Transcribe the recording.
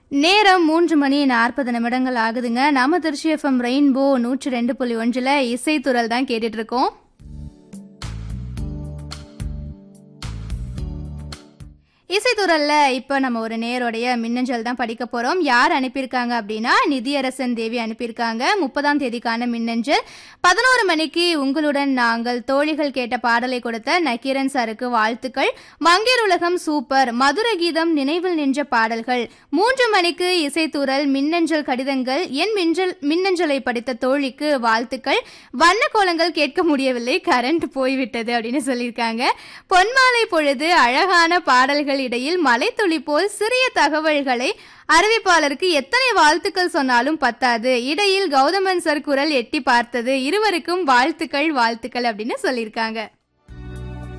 நேரம் மூன்று மணி நாற்பது நிமிடங்கள் ஆகுதுங்க நாம திருச்சி எஃப்எம் ரெயின்போ நூற்றி ரெண்டு புள்ளி ஒன்றில் இசைத்துறல் தான் கேட்டுட்டு இருக்கோம் இசைத்துறல்ல இப்போ நம்ம ஒரு நேருடைய மின்னஞ்சல் தான் படிக்க போறோம் யார் அனுப்பியிருக்காங்க அப்படின்னா நிதியரசன் தேவி அனுப்பியிருக்காங்க முப்பதாம் தேதிக்கான மின்னஞ்சல் பதினோரு மணிக்கு உங்களுடன் நாங்கள் தோழிகள் கேட்ட பாடலை கொடுத்த நக்கீரன் சாருக்கு வாழ்த்துக்கள் மங்கையர் உலகம் சூப்பர் மதுர கீதம் நினைவில் நின்ற பாடல்கள் மூன்று மணிக்கு இசைத்துறல் மின்னஞ்சல் கடிதங்கள் என் மின்னஞ்சல் மின்னஞ்சலை படித்த தோழிக்கு வாழ்த்துக்கள் வண்ண கோலங்கள் கேட்க முடியவில்லை கரண்ட் போய்விட்டது அப்படின்னு சொல்லியிருக்காங்க பொன்மாலை பொழுது அழகான பாடல்கள் இடையில் மலைத்துளி போல் சிறிய தகவல்களை அறிவிப்பாளருக்கு எத்தனை வாழ்த்துக்கள் சொன்னாலும் பத்தாது இடையில் கௌதமன் சார் குரல் எட்டி பார்த்தது இருவருக்கும் வாழ்த்துக்கள் வாழ்த்துக்கள் அப்படின்னு சொல்லியிருக்காங்க